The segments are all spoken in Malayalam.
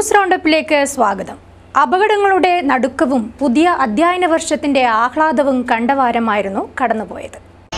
ന്യൂസ് റൗണ്ടപ്പിലേക്ക് സ്വാഗതം അപകടങ്ങളുടെ നടുക്കവും പുതിയ അധ്യയന വർഷത്തിന്റെ ആഹ്ലാദവും കണ്ടവാരമായിരുന്നു കടന്നുപോയത്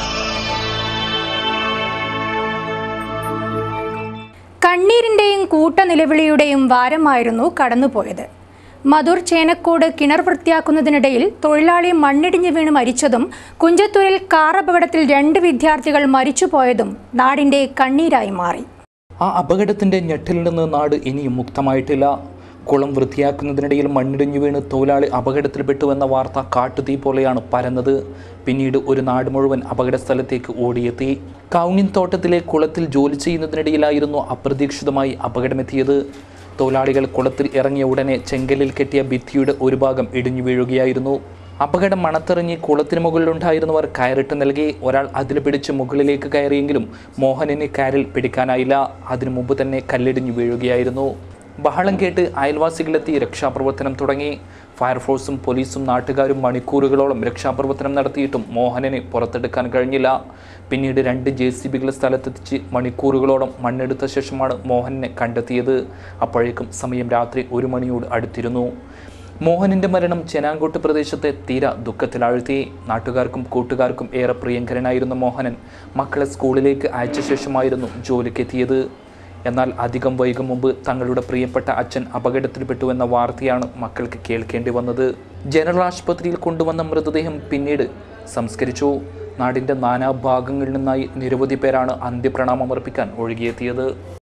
കണ്ണീരിന്റെയും കൂട്ടനിലവിളിയുടെയും വാരമായിരുന്നു കടന്നുപോയത് മധുർ ചേനക്കോട് കിണർ വൃത്തിയാക്കുന്നതിനിടയിൽ തൊഴിലാളി മണ്ണിടിഞ്ഞു വീണ് മരിച്ചതും കുഞ്ചത്തൂരിൽ കാർ അപകടത്തിൽ രണ്ട് വിദ്യാർത്ഥികൾ മരിച്ചുപോയതും നാടിന്റെ കണ്ണീരായി മാറി ആ അപകടത്തിൻ്റെ ഞെട്ടിൽ നിന്ന് നാട് ഇനിയും മുക്തമായിട്ടില്ല കുളം വൃത്തിയാക്കുന്നതിനിടയിൽ മണ്ണിടിഞ്ഞു വീണ് തൊഴിലാളി അപകടത്തിൽപ്പെട്ടുവെന്ന വാർത്ത കാട്ടുതീ പോലെയാണ് പരന്നത് പിന്നീട് ഒരു നാട് മുഴുവൻ അപകട സ്ഥലത്തേക്ക് ഓടിയെത്തി കൗങ്ങിൻ തോട്ടത്തിലെ കുളത്തിൽ ജോലി ചെയ്യുന്നതിനിടയിലായിരുന്നു അപ്രതീക്ഷിതമായി അപകടമെത്തിയത് തൊഴിലാളികൾ കുളത്തിൽ ഇറങ്ങിയ ഉടനെ ചെങ്കലിൽ കെട്ടിയ ഭിത്തിയുടെ ഒരു ഭാഗം ഇടിഞ്ഞു വീഴുകയായിരുന്നു അപകടം മണത്തെറിഞ്ഞ് കുളത്തിന് മുകളിലുണ്ടായിരുന്നവർ കയറിട്ട് നൽകി ഒരാൾ അതിൽ പിടിച്ച് മുകളിലേക്ക് കയറിയെങ്കിലും മോഹനന് കയറിൽ പിടിക്കാനായില്ല അതിനു മുമ്പ് തന്നെ കല്ലിടിഞ്ഞു വീഴുകയായിരുന്നു ബഹളം കേട്ട് അയൽവാസികളെത്തി രക്ഷാപ്രവർത്തനം തുടങ്ങി ഫയർഫോഴ്സും പോലീസും നാട്ടുകാരും മണിക്കൂറുകളോളം രക്ഷാപ്രവർത്തനം നടത്തിയിട്ടും മോഹനന് പുറത്തെടുക്കാൻ കഴിഞ്ഞില്ല പിന്നീട് രണ്ട് ജെ സി ബികൾ സ്ഥലത്തെത്തിച്ച് മണിക്കൂറുകളോളം മണ്ണെടുത്ത ശേഷമാണ് മോഹനെ കണ്ടെത്തിയത് അപ്പോഴേക്കും സമയം രാത്രി ഒരു മണിയോട് അടുത്തിരുന്നു മോഹനിന്റെ മരണം ചെനാങ്കോട്ട് പ്രദേശത്തെ തീര ദുഃഖത്തിലാഴ്ത്തി നാട്ടുകാർക്കും കൂട്ടുകാർക്കും ഏറെ പ്രിയങ്കരനായിരുന്ന മോഹനൻ മക്കളെ സ്കൂളിലേക്ക് അയച്ച ശേഷമായിരുന്നു ജോലിക്കെത്തിയത് എന്നാൽ അധികം വൈകും മുമ്പ് തങ്ങളുടെ പ്രിയപ്പെട്ട അച്ഛൻ അപകടത്തിൽപ്പെട്ടുവെന്ന വാർത്തയാണ് മക്കൾക്ക് കേൾക്കേണ്ടി വന്നത് ജനറൽ ആശുപത്രിയിൽ കൊണ്ടുവന്ന മൃതദേഹം പിന്നീട് സംസ്കരിച്ചു നാടിൻ്റെ നാനാഭാഗങ്ങളിൽ നിന്നായി നിരവധി പേരാണ് അന്ത്യപ്രണാമം അർപ്പിക്കാൻ ഒഴുകിയെത്തിയത്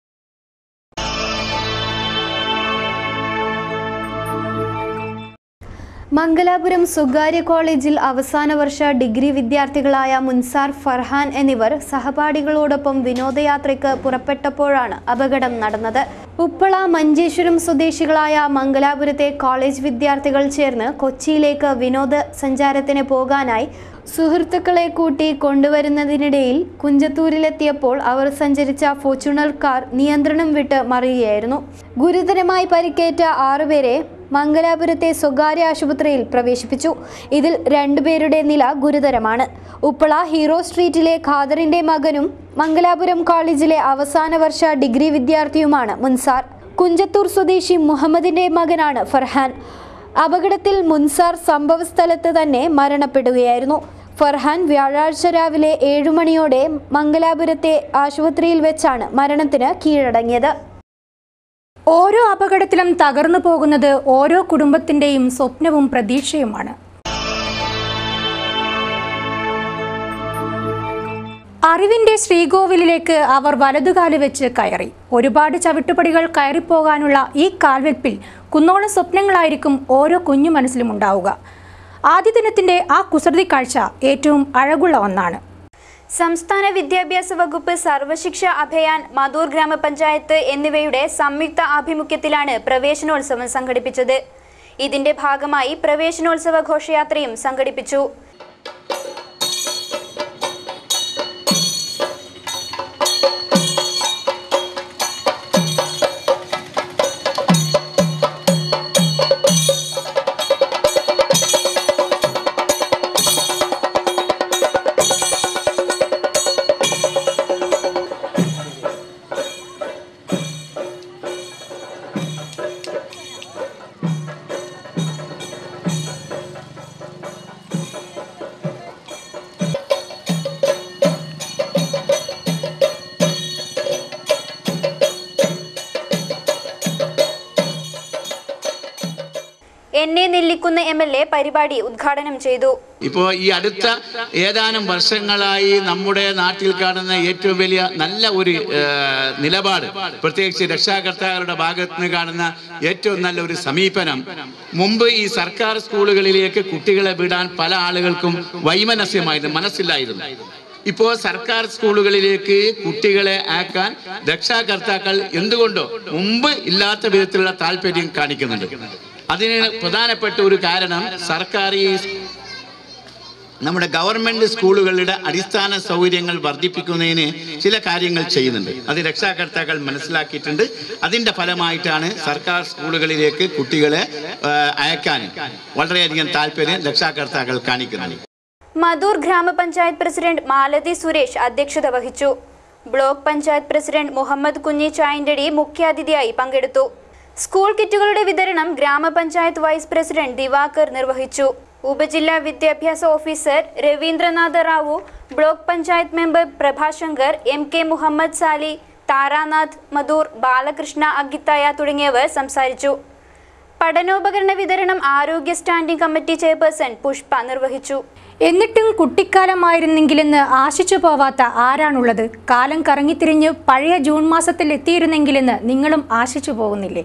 മംഗലാപുരം സ്വകാര്യ കോളേജിൽ അവസാന വർഷ ഡിഗ്രി വിദ്യാർത്ഥികളായ മുൻസാർ ഫർഹാൻ എന്നിവർ സഹപാഠികളോടൊപ്പം വിനോദയാത്രയ്ക്ക് പുറപ്പെട്ടപ്പോഴാണ് അപകടം നടന്നത് ഉപ്പള മഞ്ചേശ്വരം സ്വദേശികളായ മംഗലാപുരത്തെ കോളേജ് വിദ്യാർത്ഥികൾ ചേർന്ന് കൊച്ചിയിലേക്ക് വിനോദ സഞ്ചാരത്തിന് പോകാനായി സുഹൃത്തുക്കളെ കൂട്ടി കൊണ്ടുവരുന്നതിനിടയിൽ കുഞ്ചത്തൂരിലെത്തിയപ്പോൾ അവർ സഞ്ചരിച്ച ഫോർച്യൂണർ കാർ നിയന്ത്രണം വിട്ട് മറിയുകയായിരുന്നു ഗുരുതരമായി പരിക്കേറ്റ ആറുപേരെ മംഗലാപുരത്തെ സ്വകാര്യ ആശുപത്രിയിൽ പ്രവേശിപ്പിച്ചു ഇതിൽ രണ്ടുപേരുടെ നില ഗുരുതരമാണ് ഉപ്പള ഹീറോ സ്ട്രീറ്റിലെ ഖാദറിന്റെ മകനും മംഗലാപുരം കോളേജിലെ അവസാന വർഷ ഡിഗ്രി വിദ്യാർത്ഥിയുമാണ് മുൻസാർ കുഞ്ചത്തൂർ സ്വദേശി മുഹമ്മദിന്റെ മകനാണ് ഫർഹാൻ അപകടത്തിൽ മുൻസാർ സംഭവസ്ഥലത്ത് തന്നെ മരണപ്പെടുകയായിരുന്നു ഫർഹാൻ വ്യാഴാഴ്ച രാവിലെ ഏഴുമണിയോടെ മംഗലാപുരത്തെ ആശുപത്രിയിൽ വെച്ചാണ് മരണത്തിന് കീഴടങ്ങിയത് ഓരോ അപകടത്തിലും തകർന്നു പോകുന്നത് ഓരോ കുടുംബത്തിന്റെയും സ്വപ്നവും പ്രതീക്ഷയുമാണ് അറിവിന്റെ ശ്രീകോവിലിലേക്ക് അവർ വലതുകാല് വെച്ച് കയറി ഒരുപാട് ചവിട്ടുപടികൾ കയറിപ്പോകാനുള്ള ഈ കാൽവെപ്പിൽ കുന്നോളം സ്വപ്നങ്ങളായിരിക്കും ഓരോ കുഞ്ഞു മനസ്സിലും ഉണ്ടാവുക ആദ്യ ദിനത്തിന്റെ ആ കുസൃതി കാഴ്ച ഏറ്റവും അഴകുള്ള ഒന്നാണ് സംസ്ഥാന വിദ്യാഭ്യാസ വകുപ്പ് സർവശിക്ഷ അഭിയാൻ മധൂർ ഗ്രാമപഞ്ചായത്ത് എന്നിവയുടെ സംയുക്ത ആഭിമുഖ്യത്തിലാണ് പ്രവേശനോത്സവം സംഘടിപ്പിച്ചത് ഇതിന്റെ ഭാഗമായി പ്രവേശനോത്സവ ഘോഷയാത്രയും സംഘടിപ്പിച്ചു N A Nellikunnu M L A പരിപാടി ഉദ്ഘാടനം ചെയ്തു ഇപ്പോൾ ഈ അടുത്ത ഏതാനും വർഷങ്ങളായി നമ്മുടെ നാട്ടിൽ കാണുന്ന ഏറ്റവും വലിയ നല്ല ഒരു ആ, നിലപാട് പ്രത്യേകിച്ച് രക്ഷാകർത്താക്കളുടെ ഭാഗത്ത് നിന്ന് കാണുന്ന ഏറ്റവും നല്ല ഒരു സമീപനം മുമ്പ് ഈ സർക്കാർ സ്കൂളുകളിലേക്ക് കുട്ടികളെ വിടാൻ പല ആളുകൾക്കും വൈമനസ്യമായിരുന്നു മനസ്സിലായിരുന്നു ഇപ്പോൾ സർക്കാർ സ്കൂളുകളിലേക്ക് കുട്ടികളെ ആക്കാൻ രക്ഷാകർത്താക്കൾ എന്തുകൊണ്ടോ മുമ്പ് ഇല്ലാത്ത വിധത്തിലുള്ള താല്പര്യം കാണിക്കുന്നുണ്ട് അതിന് പ്രധാനപ്പെട്ട ഒരു കാരണം സർക്കാർ ഈ നമ്മുടെ ഗവൺമെന്റ് സ്കൂളുകളുടെ അടിസ്ഥാന സൗകര്യങ്ങൾ വർദ്ധിപ്പിക്കുന്നതിന് ചില കാര്യങ്ങൾ ചെയ്യുന്നുണ്ട് അത് രക്ഷാകർത്താക്കൾ മനസ്സിലാക്കിയിട്ടുണ്ട് അതിന്റെ ഫലമായിട്ടാണ് സർക്കാർ സ്കൂളുകളിലേക്ക് കുട്ടികളെ ആ, അയക്കാൻ വളരെയധികം താല്പര്യം രക്ഷാകർത്താക്കൾ കാണിക്കുന്നത് മധൂർ ഗ്രാമപഞ്ചായത്ത് പ്രസിഡന്റ് മാലതി സുരേഷ് അധ്യക്ഷത വഹിച്ചു ബ്ലോക്ക് പഞ്ചായത്ത് പ്രസിഡന്റ് മുഹമ്മദ് കുഞ്ഞി ചായന്റടി മുഖ്യാതിഥിയായി പങ്കെടുത്തു സ്കൂൾ കിറ്റുകളുടെ വിതരണം ഗ്രാമപഞ്ചായത്ത് വൈസ് പ്രസിഡന്റ് ദിവാകർ നിർവഹിച്ചു ഉപജില്ലാ വിദ്യാഭ്യാസ officer Ravindranatha Rao block panchayat member Prabhashankar M K Muhammad Sali Taranath Madhur Balakrishna Agithaya തുടങ്ങിയവർ സംസാരിച്ചു പഠനോപകരണ വിതരണം ആരോഗ്യ സ്റ്റാൻഡിംഗ് കമ്മിറ്റി ചെയർപേഴ്സൺ പുഷ്പ നിർവഹിച്ചു എന്നിട്ടും കുട്ടിക്കാലമായിരുന്നെങ്കിലെന്ന് ആശിച്ചു പോവാത്ത ആരാണുള്ളത് കാലം കറങ്ങിത്തിരിഞ്ഞ് പഴയ ജൂൺ മാസത്തിൽ എത്തിയിരുന്നെങ്കിലെന്ന് നിങ്ങളും ആശിച്ചു പോകുന്നില്ലേ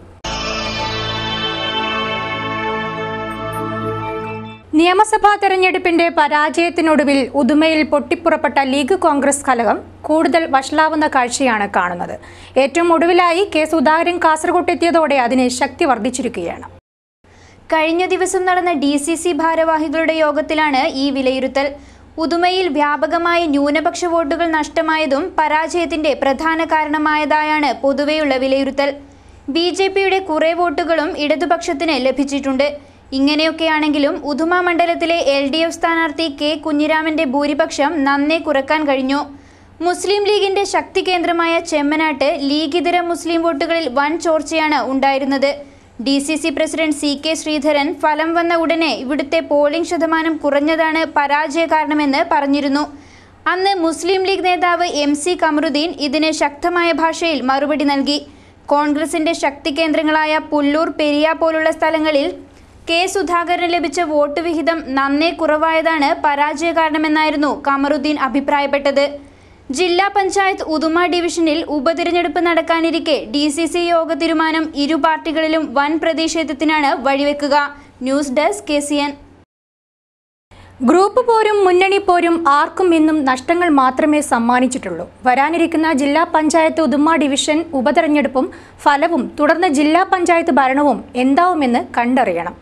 നിയമസഭാ തെരഞ്ഞെടുപ്പിന്റെ പരാജയത്തിനൊടുവിൽ ഉദുമയിൽ പൊട്ടിപ്പുറപ്പെട്ട ലീഗ് കോൺഗ്രസ് കലകം കൂടുതൽ വഷളാവുന്ന കാഴ്ചയാണ് കാണുന്നത് ഏറ്റവും ഒടുവിലായി കെ സുധാകരൻ കാസർഗോട്ട് എത്തിയതോടെ അതിന് ശക്തി വർദ്ധിച്ചിരിക്കുകയാണ് കഴിഞ്ഞ ദിവസം നടന്ന ഡി സി സി ഭാരവാഹികളുടെ യോഗത്തിലാണ് ഈ വിലയിരുത്തൽ ഉദുമയിൽ വ്യാപകമായ ന്യൂനപക്ഷ വോട്ടുകൾ നഷ്ടമായതും പരാജയത്തിന്റെ പ്രധാന കാരണമായതായാണ് പൊതുവെയുള്ള വിലയിരുത്തൽ ബി ജെ പിയുടെ കുറെ വോട്ടുകളും ഇടതുപക്ഷത്തിന് ലഭിച്ചിട്ടുണ്ട് ഇങ്ങനെയൊക്കെയാണെങ്കിലും ഉദുമ മണ്ഡലത്തിലെ എൽ ഡി എഫ് സ്ഥാനാർത്ഥി കെ കുഞ്ഞിരാമന്റെ ഭൂരിപക്ഷം നന്നേ കുറക്കാൻ കഴിഞ്ഞു മുസ്ലിം ലീഗിന്റെ ശക്തി കേന്ദ്രമായ ചെമ്മനാട്ട് ലീഗിതര മുസ്ലിം വോട്ടുകളിൽ വൻ ചോർച്ചയാണ് ഉണ്ടായിരുന്നത് D C C president C K Sreedharan ഫലം വന്ന ഉടനെ ഇവിടുത്തെ പോളിംഗ് ശതമാനം കുറഞ്ഞതാണ് പരാജയ കാരണമെന്ന് പറഞ്ഞിരുന്നു അന്ന് മുസ്ലിം ലീഗ് നേതാവ് എം സി കമറുദ്ദീൻ ഇതിന് ശക്തമായ ഭാഷയിൽ മറുപടി നൽകി കോൺഗ്രസിന്റെ ശക്തി കേന്ദ്രങ്ങളായ പുല്ലൂർ പെരിയ പോലുള്ള സ്ഥലങ്ങളിൽ കെ സുധാകരന് ലഭിച്ച വോട്ട് വിഹിതം നന്നേ കുറവായതാണ് പരാജയ കാരണമെന്നായിരുന്നു കമറുദ്ദീൻ അഭിപ്രായപ്പെട്ടത് ജില്ലാ പഞ്ചായത്ത് ഉദുമ ഡിവിഷനിൽ ഉപതിരഞ്ഞെടുപ്പ് നടക്കാനിരിക്കെ ഡി സി സി യോഗ തീരുമാനം ഇരു പാർട്ടികളിലും വൻ പ്രതിഷേധത്തിനാണ് വഴിവെക്കുക news desk K C N group പോരും മുന്നണി പോരും ആർക്കും ഇന്നും നഷ്ടങ്ങൾ മാത്രമേ സമ്മാനിച്ചിട്ടുള്ളൂ വരാനിരിക്കുന്ന ജില്ലാ പഞ്ചായത്ത് ഉദുമ ഡിവിഷൻ ഉപതെരഞ്ഞെടുപ്പും ഫലവും തുടർന്ന് ജില്ലാ പഞ്ചായത്ത് ഭരണവും എന്താവുമെന്ന് കണ്ടറിയണം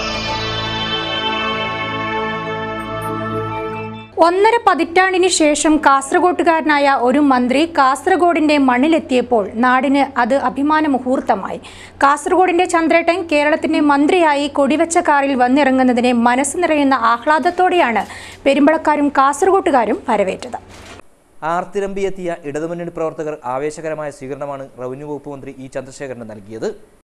ഒന്നര പതിറ്റാണ്ടിന് ശേഷം കാസർഗോട്ടുകാരനായ ഒരു മന്ത്രി കാസർഗോഡിന്റെ മണ്ണിലെത്തിയപ്പോൾ നാടിന് അത് അഭിമാന മുഹൂർത്തമായി കാസർഗോഡിന്റെ ചന്ദ്രേട്ടൻ കേരളത്തിന്റെ മന്ത്രിയായി കൊടിവെച്ച കാറിൽ വന്നിറങ്ങുന്നതിനെ മനസ്സ് നിറയുന്ന ആഹ്ലാദത്തോടെയാണ് പെരുമ്പളക്കാരും കാസർഗോട്ടുകാരും വരവേറ്റത് ആർത്തിരമ്പിയെത്തിയ ഇടതുമുന്നണി പ്രവർത്തകർ ആവേശകരമായ സ്വീകരണമാണ് റവന്യൂ വകുപ്പ് മന്ത്രി ഇ ചന്ദ്രശേഖരന് നൽകിയത്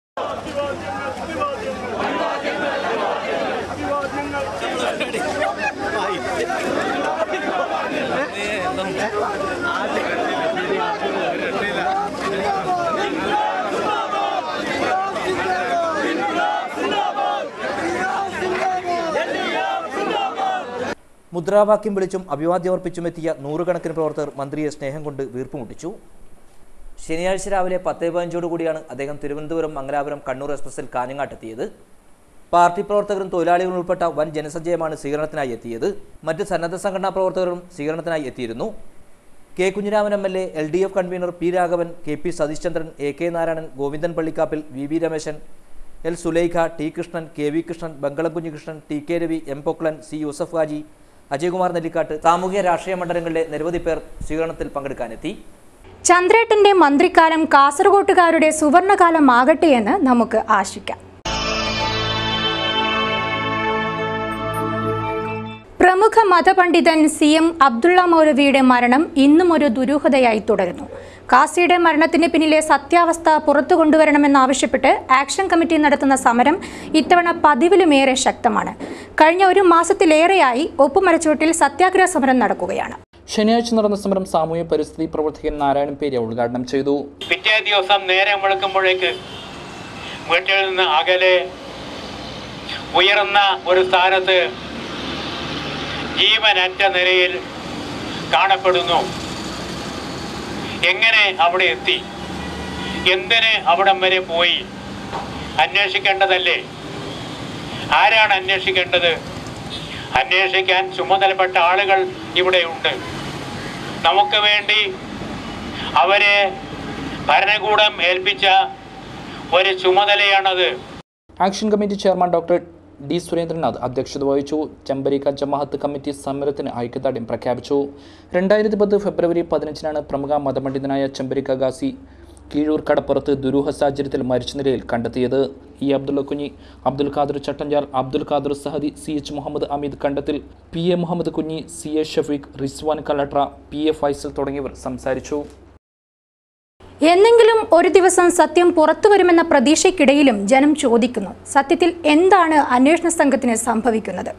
മുദ്രാവാക്യം വിളിച്ചും അഭിവാദ്യമർപ്പിച്ചും എത്തിയ നൂറുകണക്കിന് പ്രവർത്തകർ മന്ത്രിയെ സ്നേഹം കൊണ്ട് വീർപ്പുമുട്ടിച്ചു ശനിയാഴ്ച രാവിലെ പത്തേ പതിനഞ്ചോട് കൂടിയാണ് അദ്ദേഹം തിരുവനന്തപുരം മംഗലാപുരം കണ്ണൂർ എക്സ്പ്രസിൽ കാഞ്ഞങ്ങാട്ടെത്തിയത് പാർട്ടി പ്രവർത്തകരും തൊഴിലാളികളും ഉൾപ്പെട്ട വൻ ജനസഞ്ചയമാണ് സ്വീകരണത്തിനായി എത്തിയത് മറ്റ് സന്നദ്ധ സംഘടനാ പ്രവർത്തകരും സ്വീകരണത്തിനായി എത്തിയിരുന്നു K Kunhiraman M L A L D F convener P Raghavan K P Satish Chandran A K Narayanan Govindan Pallikkappil V V Rameshan L Sulaikha T Krishnan K V Krishnan Bangalam Kunhikrishnan T K Ravi M Poklan C Yusuf Haji Ajaykumar Nellikkatt സാമൂഹ്യ രാഷ്ട്രീയ മണ്ഡലങ്ങളിലെ നിരവധി പേർ സ്വീകരണത്തിൽ പങ്കെടുക്കാനെത്തി ചന്ദ്രേട്ടന്റെ മന്ത്രിക്കാലം കാസർഗോട്ടുകാരുടെ സുവർണകാലമാകട്ടെ എന്ന് നമുക്ക് ആശിക്കാം പ്രമുഖ മതപണ്ഡിതൻ സി എം അബ്ദുള്ള മൗലവിയുടെ മരണം ഇന്നും ഒരു ദുരൂഹതയായി തുടരുന്നു കാസിയുടെ മരണത്തിന് പിന്നിലെ സത്യാവസ്ഥ പുറത്തു കൊണ്ടുവരണമെന്നാവശ്യപ്പെട്ട് ആക്ഷൻ കമ്മിറ്റി നടത്തുന്ന സമരം ഇത്തവണ പതിവിലുമേറെ ശക്തമാണ് കഴിഞ്ഞ ഒരു മാസത്തിലേറെയായി ഒപ്പുമരച്ചോട്ടിൽ സത്യാഗ്രഹ സമരം നടക്കുകയാണ് ശനിയാഴ്ച നടന്ന സമരം സാമൂഹ്യ പരിസ്ഥിതി പ്രവർത്തകൻ നാരായണൻ പേര് ഉദ്ഘാടനം ചെയ്തു പിറ്റേ ദിവസം നേരെ വെളുക്കുമ്പോഴേക്ക് വീട്ടിൽ നിന്ന് അകലെ ഉയർന്ന ഒരു സ്ഥാനത്ത് ജീവനറ്റ നിലയിൽ കാണപ്പെടുന്നു എങ്ങനെ അവിടെ എത്തി എന്തിന് അവിടം വരെ പോയി അന്വേഷിക്കേണ്ടതല്ലേ ആരാണ് അന്വേഷിക്കേണ്ടത് അന്വേഷിക്കാൻ ചുമതലപ്പെട്ട ആളുകൾ ഇവിടെയുണ്ട് നമുക്ക് വേണ്ടി അവരെ ഭരണകൂടം ഏൽപ്പിച്ച ഒരു ചുമതലയാണത് action committee chairman doctor D Surendranath അധ്യക്ഷത വഹിച്ചു ചെമ്പരിക്ക ജമാഅത്ത് കമ്മിറ്റി സമരത്തിന് ഐക്യദാർഢ്യം പ്രഖ്യാപിച്ചു രണ്ടായിരത്തി പത്ത് ഫെബ്രുവരി പതിനഞ്ചിനാണ് പ്രമുഖ മതപണ്ഡിതനായ ചെമ്പരിക്ക ഗാസി കീഴൂർ കടപ്പുറത്ത് ദുരൂഹ സാഹചര്യത്തിൽ മരിച്ച നിലയിൽ കണ്ടെത്തിയത് E Abdulla Kunhi Abdul Khader Chattanchal Abdul Khader Sahadi C H Muhammad Ameed Kandathil P A Muhammad Kunhi C A Shafeeq Rizwan Kalatra P A Faisal തുടങ്ങിയവർ സംസാരിച്ചു എന്നെങ്കിലും ഒരു ദിവസം സത്യം പുറത്തു വരുമെന്ന പ്രതീക്ഷയ്ക്കിടയിലും ജനം ചോദിക്കുന്നു സത്യത്തിൽ എന്താണ് അന്വേഷണ സംഘത്തിന് സംഭവിക്കുന്നത്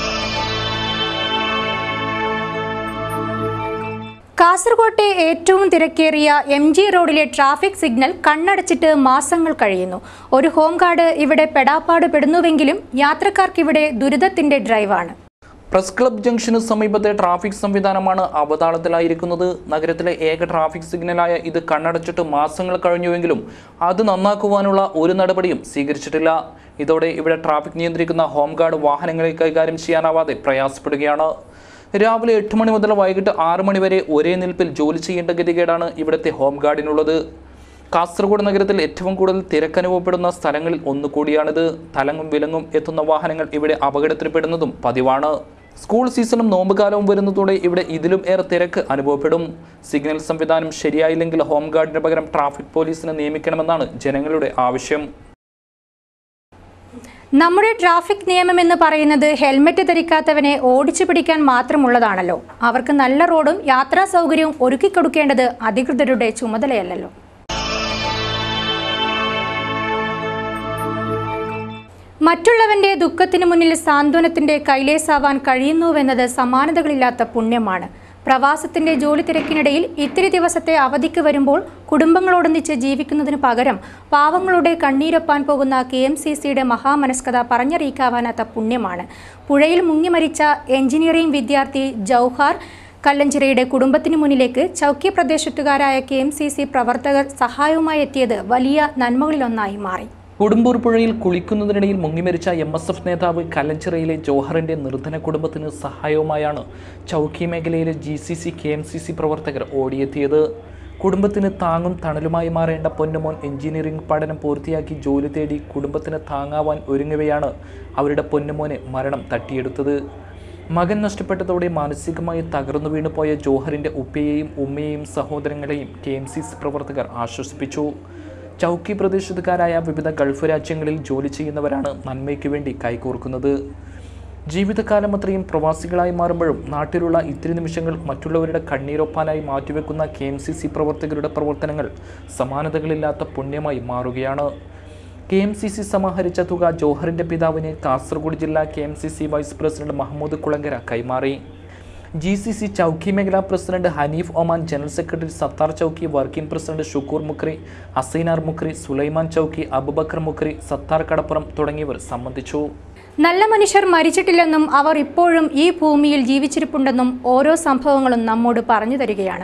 കാസർകോട്ടെ ഏറ്റവും തിരക്കേറിയ എം ജി റോഡിലെ ട്രാഫിക് സിഗ്നൽ കണ്ണടച്ചിട്ട് മാസങ്ങൾ കഴിയുന്നു ഒരു ഹോം ഗാർഡ് ഇവിടെ പെടാപ്പാട് പെടുന്നുവെങ്കിലും യാത്രക്കാർക്കിവിടെ ദുരിതത്തിന്റെ ഡ്രൈവാണ് പ്രസ് ക്ലബ് ജംഗ്ഷന് സമീപത്തെ ട്രാഫിക് സംവിധാനമാണ് അവതാളത്തിലായിരിക്കുന്നത് നഗരത്തിലെ ഏക ട്രാഫിക് സിഗ്നലായ ഇത് കണ്ണടച്ചിട്ട് മാസങ്ങൾ കഴിഞ്ഞുവെങ്കിലും അത് നന്നാക്കുവാനുള്ള ഒരു നടപടിയും സ്വീകരിച്ചിട്ടില്ല ഇതോടെ ഇവിടെ ട്രാഫിക് നിയന്ത്രിക്കുന്ന ഹോം ഗാർഡ് വാഹനങ്ങളെ കൈകാര്യം ചെയ്യാനാവാതെ പ്രയാസപ്പെടുകയാണ് രാവിലെ എട്ട് മണി മുതൽ വൈകിട്ട് ആറ് മണി വരെ ഒരേ നിൽപ്പിൽ ജോലി ചെയ്യേണ്ട ഗതികേടാണ് ഇവിടുത്തെ ഹോം ഗാർഡിനുള്ളത് കാസർഗോഡ് നഗരത്തിൽ ഏറ്റവും കൂടുതൽ തിരക്കനുഭവപ്പെടുന്ന സ്ഥലങ്ങളിൽ ഒന്നുകൂടിയാണിത് തലങ്ങും വിലങ്ങും എത്തുന്ന വാഹനങ്ങൾ ഇവിടെ അപകടത്തിൽപ്പെടുന്നതും പതിവാണ് സ്കൂൾ സീസണും നോമ്പുകാലവും വരുന്നതോടെ ഇവിടെ ഇതിലും ഏറെ തിരക്ക് അനുഭവപ്പെടും സിഗ്നൽ സംവിധാനം ശരിയായില്ലെങ്കിൽ ഹോം ഗാർഡിന് പകരം ട്രാഫിക് പോലീസിനെ നിയമിക്കണമെന്നാണ് ജനങ്ങളുടെ ആവശ്യം നമ്മുടെ ട്രാഫിക് നിയമം എന്ന് പറയുന്നത് ഹെൽമറ്റ് ധരിക്കാത്തവനെ ഓടിച്ചു പിടിക്കാൻ മാത്രമുള്ളതാണല്ലോ അവർക്ക് നല്ല റോഡും യാത്രാ സൗകര്യവും ഒരുക്കിക്കൊടുക്കേണ്ടത് അധികൃതരുടെ ചുമതലയല്ലല്ലോ മറ്റുള്ളവന്റെ ദുഃഖത്തിനു മുന്നിൽ സാന്ത്വനത്തിന്റെ കൈലേസാവാൻ കഴിയുന്നുവെന്നത് സമാനതകളില്ലാത്ത പുണ്യമാണ് പ്രവാസത്തിന്റെ ജോലി തിരക്കിനിടയിൽ ഇത്തിരി ദിവസത്തെ അവധിക്ക് വരുമ്പോൾ കുടുംബങ്ങളോടൊന്നിച്ച് ജീവിക്കുന്നതിന് പകരം പാവങ്ങളുടെ കണ്ണീരൊപ്പാൻ പോകുന്ന കെ എം സി സിയുടെ മഹാമനസ്കത പറഞ്ഞറിയിക്കാവാനാത്ത പുണ്യമാണ് പുഴയിൽ മുങ്ങി മരിച്ച എഞ്ചിനീയറിംഗ് വിദ്യാർത്ഥി ജൗഹാർ കല്ലഞ്ചിറയുടെ കുടുംബത്തിന് മുന്നിലേക്ക് ചൗക്കി പ്രദേശത്തുകാരായ കെ എം സി സി പ്രവർത്തകർ സഹായവുമായി എത്തിയത് വലിയ നന്മകളിലൊന്നായി മാറി കൊടുമ്പൂർ പുഴയിൽ കുളിക്കുന്നതിനിടയിൽ മുങ്ങിമരിച്ച എം എസ് എഫ് നേതാവ് കലഞ്ചിറയിലെ ജോഹറിന്റെ നിർധന കുടുംബത്തിന് സഹായവുമായാണ് ചൗക്കി മേഖലയിലെ G C C K M C C പ്രവർത്തകർ ഓടിയെത്തിയത് കുടുംബത്തിന് താങ്ങും തണലുമായി മാറേണ്ട പൊന്നുമോൻ എഞ്ചിനീയറിംഗ് പഠനം പൂർത്തിയാക്കി ജോലി തേടി കുടുംബത്തിന് താങ്ങാവാൻ ഒരുങ്ങവെയാണ് അവരുടെ പൊന്നുമോനെ മരണം തട്ടിയെടുത്തത് മകൻ നഷ്ടപ്പെട്ടതോടെ മാനസികമായി തകർന്നു വീണുപോയ ജോഹറിന്റെ ഉപ്പയെയും ഉമ്മയെയും സഹോദരങ്ങളെയും കെ എം സി സി പ്രവർത്തകർ ആശ്വസിപ്പിച്ചു ചൗക്കി പ്രദേശത്തുകാരായ വിവിധ ഗൾഫ് രാജ്യങ്ങളിൽ ജോലി ചെയ്യുന്നവരാണ് നന്മയ്ക്ക് വേണ്ടി കൈകോർക്കുന്നത് ജീവിതകാലം അത്രയും പ്രവാസികളായി മാറുമ്പോഴും നാട്ടിലുള്ള ഇത്തിരി നിമിഷങ്ങൾ മറ്റുള്ളവരുടെ കണ്ണീരൊപ്പാനായി മാറ്റിവെക്കുന്ന കെ എം സി സി പ്രവർത്തകരുടെ പ്രവർത്തനങ്ങൾ സമാനതകളില്ലാത്ത പുണ്യമായി മാറുകയാണ് കെ എം സി സി സമാഹരിച്ച തുക ജോഹറിന്റെ പിതാവിന് കാസർഗോഡ് ജില്ലാ K M C C vice president Mahmood Kulankara കൈമാറി ജി സി സി ചൗക്കി മേഖലാ president Haneef Oman general secretary Sathar Chowki working president Shukoor Mukri Asainar Mukri Sulaiman Chowki Abubakar Mukri Sathar Kadappuram തുടങ്ങിയവർ സംബന്ധിച്ചു നല്ല മനുഷ്യർ മരിച്ചിട്ടില്ലെന്നും അവർ ഇപ്പോഴും ഈ ഭൂമിയിൽ ജീവിച്ചിരിപ്പുണ്ടെന്നും ഓരോ സംഭവങ്ങളും നമ്മോട് പറഞ്ഞു തരികയാണ്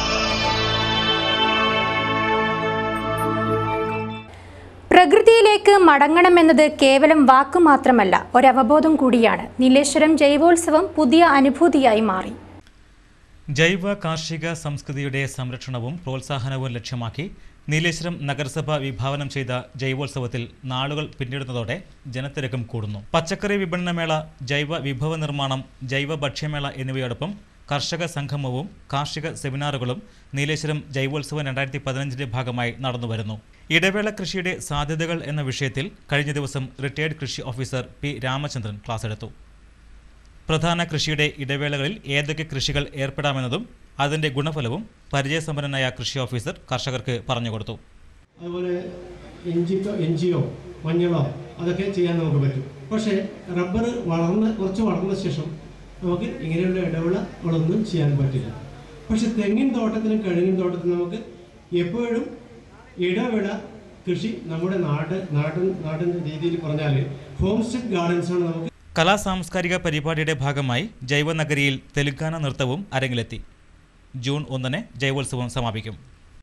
പ്രകൃതിയിലേക്ക് മടങ്ങണമെന്നത് കേവലം വാക്കു മാത്രമല്ല ഒരവബോധം കൂടിയാണ് നീലേശ്വരം ജൈവോത്സവം പുതിയ അനുഭൂതിയായി മാറി ജൈവ കാർഷിക സംസ്കൃതിയുടെ സംരക്ഷണവും പ്രോത്സാഹനവും ലക്ഷ്യമാക്കി നീലേശ്വരം നഗരസഭ വിഭാവനം ചെയ്ത ജൈവോത്സവത്തിൽ നാളുകൾ പിന്നിടുന്നതോടെ ജനത്തിരക്കും കൂടുന്നു പച്ചക്കറി വിപണനമേള ജൈവ വിഭവ നിർമ്മാണം ജൈവ ഭക്ഷ്യമേള എന്നിവയോടൊപ്പം കർഷക സംഗമവും കാർഷിക സെമിനാറുകളും നീലേശ്വരം ജൈവോത്സവം രണ്ടായിരത്തി പതിനഞ്ചിന്റെ ഭാഗമായി നടന്നുവരുന്നു ഇടവേള കൃഷിയുടെ സാധ്യതകൾ എന്ന വിഷയത്തിൽ കഴിഞ്ഞ ദിവസം റിട്ടയർഡ് കൃഷി ഓഫീസർ പി രാമചന്ദ്രൻ ക്ലാസ് എടുത്തു പ്രധാന കൃഷിയുടെ ഇടവേളകളിൽ ഏതൊക്കെ കൃഷികൾ ഏർപ്പെടാമെന്നതും അതിന്റെ ഗുണഫലവും പരിചയസമ്പന്നനായ കൃഷി ഓഫീസർ കർഷകർക്ക് പറഞ്ഞുകൊടുത്തു അതുപോലെ ഇഞ്ചിക്കോ ഇഞ്ചിയോ മഞ്ഞളോ അതൊക്കെ ചെയ്യാൻ നമുക്ക് പറ്റും പക്ഷേ റബ്ബർ വളർന്ന് കുറച്ച് വളർന്ന ശേഷം നമുക്ക് ഇങ്ങനെയുള്ള ഇടവിളകളൊന്നും ചെയ്യാൻ പറ്റില്ല പക്ഷെ തെങ്ങിൻ തോട്ടത്തിനും കഴുങ്ങിൻ തോട്ടത്തിനും നമുക്ക് എപ്പോഴും ഇടവിള കൃഷി നമ്മുടെ നാട് നാടൻ നാടൻ രീതിയിൽ പറഞ്ഞാൽ ഹോം സ്റ്റേ ഗാർഡൻസ് ആണ് നമുക്ക് കലാ സാംസ്കാരിക പരിപാടിയുടെ ഭാഗമായി ജൈവനഗരിയിൽ തെലുങ്കാന നൃത്തവും അരങ്ങിലെത്തി ജൂൺ ഒന്നിന് ജൈവോത്സവം സമാപിക്കും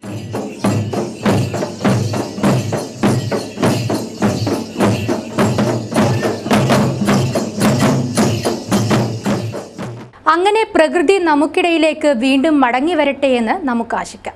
അങ്ങനെ പ്രകൃതി നമുക്കിടയിലേക്ക് വീണ്ടും മടങ്ങി വരട്ടെ എന്ന് നമുക്ക് ആശിക്കാം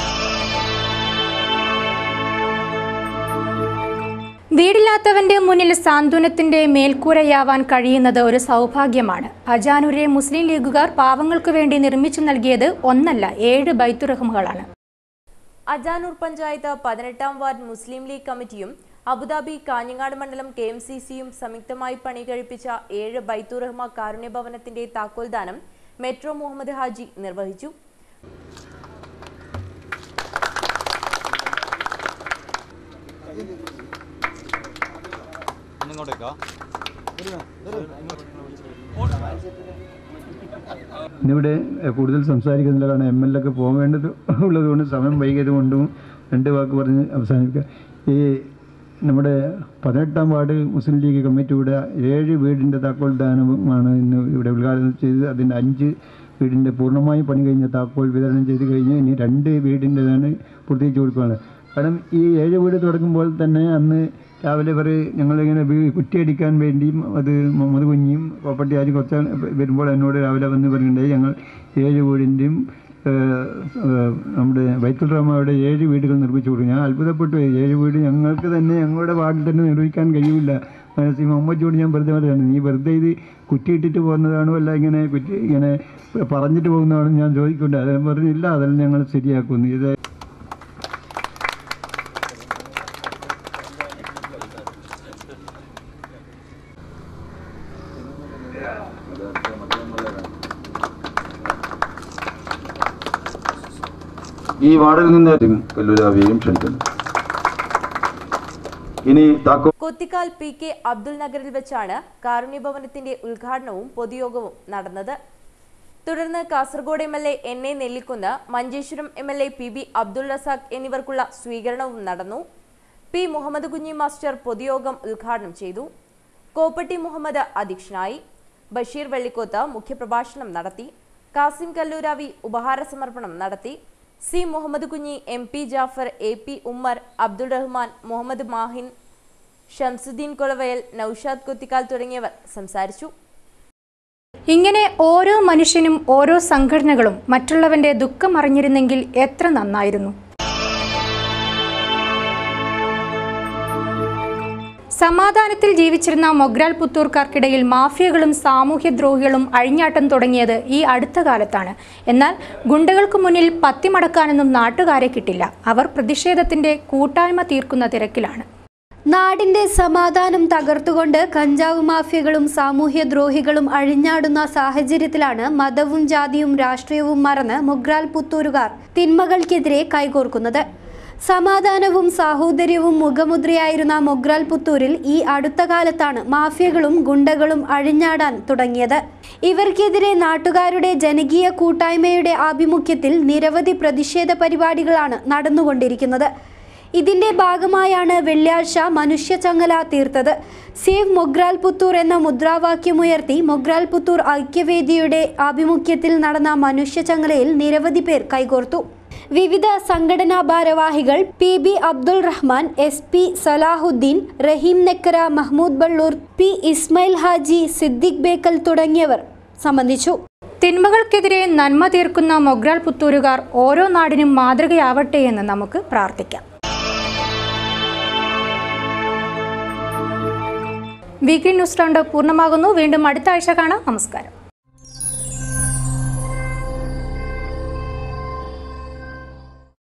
വീടില്ലാത്തവന്റെ മുന്നിൽ സാന്ത്വനത്തിന്റെ മേൽക്കൂരയാവാൻ കഴിയുന്നത് ഒരു സൗഭാഗ്യമാണ് അജാനൂരെ മുസ്ലിം ലീഗുകാർ പാവങ്ങൾക്ക് വേണ്ടി നിർമ്മിച്ചു നൽകിയത് ഒന്നല്ല ഏഴ് ബൈത്തുറഹ്മുകളാണ് അജാനൂർ പഞ്ചായത്ത് പതിനെട്ടാം വാർഡ് മുസ്ലിം ലീഗ് കമ്മിറ്റിയും അബുദാബി കാഞ്ഞങ്ങാട് മണ്ഡലം കെ എം സി സിയും സംയുക്തമായി പണി കഴിപ്പിച്ച ഏഴ് ബൈത്തുറഹ്മ കാരുണ്യ ഭവനത്തിന്റെ താക്കോൽദാനം മെട്രോ മുഹമ്മദ് ഹാജി നിർവഹിച്ചു ഇന്നിവിടെ കൂടുതൽ സംസാരിക്കുന്നില്ല കാരണം എം എൽ ഒക്കെ പോകേണ്ടത് ഉള്ളതുകൊണ്ട് സമയം വൈകിയത് കൊണ്ടും രണ്ട് വാക്ക് പറഞ്ഞ് അവസാനിപ്പിക്കുക ഈ നമ്മുടെ പതിനെട്ടാം വാർഡ് മുസ്ലിം ലീഗ് കമ്മിറ്റിയുടെ ഏഴ് വീടിൻ്റെ താക്കോൽ ദാനമാണ് ഇന്ന് ഇവിടെ ഉദ്ഘാടനം ചെയ്ത് അതിൻ്റെ അഞ്ച് വീടിൻ്റെ പൂർണ്ണമായും പണി കഴിഞ്ഞ താക്കോൽ വിതരണം ചെയ്ത് കഴിഞ്ഞ് ഇനി രണ്ട് വീടിൻ്റെതാണ് പൂർത്തീകരിച്ച് കൊടുക്കുകയാണ് കാരണം ഈ ഏഴ് വീട് തുടങ്ങുമ്പോൾ തന്നെ അന്ന് രാവിലെ ഇവർ ഞങ്ങളിങ്ങനെ വീ- കുറ്റിയടിക്കാൻ വേണ്ടിയും അത് മുഹമ്മദ് കുഞ്ഞിയും കോപ്പട്ടി ആരും കുറച്ച് വരുമ്പോൾ എന്നോട് രാവിലെ വന്ന് പറയുന്നുണ്ടായി ഞങ്ങൾ ഏഴ് വീടിൻ്റെയും ഏഹ്, ഏഹ്, നമ്മുടെ വൈത്തുൽ റഹ്മയുടെ ഏഴ് വീടുകൾ നിർമ്മിച്ചു കൊടുക്കും ഞാൻ അത്ഭുതപ്പെട്ടു പോയി. ഏഴ് വീട് ഞങ്ങൾക്ക് തന്നെ ഞങ്ങളുടെ വാർഡിൽ തന്നെ നിർമ്മിക്കാൻ കഴിയില്ല മനസ്സിൽ മുഹമ്മദ് ഞാൻ വെറുതെ പറയുകയാണ് നീ വെറുതെ ഇത് കുറ്റിയിട്ടിട്ട് പോകുന്നതാണോ അല്ല ഇങ്ങനെ കുറ്റി ഇങ്ങനെ പറഞ്ഞിട്ട് പോകുന്നതാണോ ഞാൻ ചോദിക്കൊണ്ട് അത് പറഞ്ഞില്ല അതെല്ലാം ഞങ്ങൾ ശരിയാക്കുന്നു ഇത് ഈ വാർഡിൽ നിന്ന് കല്ലൂരാവിയെയും ക്ഷണിക്കുന്നു ഇനി താക്കോ കൊത്തിക്കാൽ പി കെ അബ്ദുൽ നഗറിൽ വെച്ചാണ് കാരുണ്യഭവനത്തിന്റെ ഉദ്ഘാടനവും പൊതുയോഗവും നടന്നത് തുടർന്ന് Kasaragod M L A N A Nellikunnu Manjeshwaram M L A P B Abdul Razak എന്നിവർക്കുള്ള സ്വീകരണവും നടന്നു പി മുഹമ്മദ് കുഞ്ഞി മാസ്റ്റർ പൊതുയോഗം ഉദ്ഘാടനം ചെയ്തു കോപ്പട്ടി മുഹമ്മദ് അധ്യക്ഷനായി ബഷീർ വെള്ളിക്കോത്ത് മുഖ്യപ്രഭാഷണം നടത്തി കാസിം കല്ലൂരാവി ഉപഹാര സമർപ്പണം നടത്തി C Muhammad Kunhi M P Jafar A P Ummer Abdul Rahman Muhammad Mahin Shamsuddin Kolavayal Noushad Kottikkal തുടങ്ങിയവർ സംസാരിച്ചു ഇങ്ങനെ ഓരോ മനുഷ്യനും ഓരോ സംഘടനകളും മറ്റുള്ളവന്റെ ദുഃഖം അറിഞ്ഞിരുന്നെങ്കിൽ എത്ര നന്നായിരുന്നു സമാധാനത്തിൽ ജീവിച്ചിരുന്ന മൊഗ്രാൽ പുത്തൂർക്കാർക്കിടയിൽ മാഫിയകളും സാമൂഹ്യദ്രോഹികളും അഴിഞ്ഞാട്ടം തുടങ്ങിയത് ഈ അടുത്ത കാലത്താണ് എന്നാൽ ഗുണ്ടകൾക്ക് മുന്നിൽ പത്തിമടക്കാനൊന്നും നാട്ടുകാരെ കിട്ടില്ല അവർ പ്രതിഷേധത്തിന്റെ കൂട്ടായ്മ തീർക്കുന്ന തിരക്കിലാണ് നാടിന്റെ സമാധാനം തകർത്തുകൊണ്ട് കഞ്ചാവ് മാഫിയകളും സാമൂഹ്യ ദ്രോഹികളും അഴിഞ്ഞാടുന്ന സാഹചര്യത്തിലാണ് മതവും ജാതിയും രാഷ്ട്രീയവും മറന്ന് മുഗ്രാൽ പുത്തൂരുകാർ തിന്മകൾക്കെതിരെ കൈകോർക്കുന്നത് സമാധാനവും സാഹോദര്യവും മുഖമുദ്രയായിരുന്ന മൊഗ്രാൽ പുത്തൂരിൽ ഈ അടുത്ത കാലത്താണ് മാഫിയകളും ഗുണ്ടകളും അഴിഞ്ഞാടാൻ തുടങ്ങിയത് ഇവർക്കെതിരെ നാട്ടുകാരുടെ ജനകീയ കൂട്ടായ്മയുടെ ആഭിമുഖ്യത്തിൽ നിരവധി പ്രതിഷേധ പരിപാടികളാണ് നടന്നുകൊണ്ടിരിക്കുന്നത് ഇതിന്റെ ഭാഗമായാണ് വെള്ളിയാഴ്ച മനുഷ്യചങ്ങല തീർത്തത് സേവ് മൊഗ്രാൽ പുത്തൂർ എന്ന മുദ്രാവാക്യമുയർത്തി മൊഗ്രാൽ പുത്തൂർ ഐക്യവേദിയുടെ ആഭിമുഖ്യത്തിൽ നടന്ന മനുഷ്യചങ്ങലയിൽ നിരവധി പേർ കൈകോർത്തു വിവിധ സംഘടനാ ഭാരവാഹികൾ P B Abdul Rahman S P Salahuddin Raheem Nekkara Mahmood Ballur P Ismail Haji Siddique Bekal തുടങ്ങിയവർ സംബന്ധിച്ചു തിന്മകൾക്കെതിരെ നന്മ തീർക്കുന്ന മൊഗ്രാൽ പുത്തൂരുകാർ ഓരോ നാടിനും മാതൃകയാവട്ടെ എന്ന് നമുക്ക് പ്രാർത്ഥിക്കാം വീക്കിലി ന്യൂസ് റൗണ്ട് പൂർണ്ണമാകുന്നു വീണ്ടും അടുത്ത ആഴ്ച കാണാം നമസ്കാരം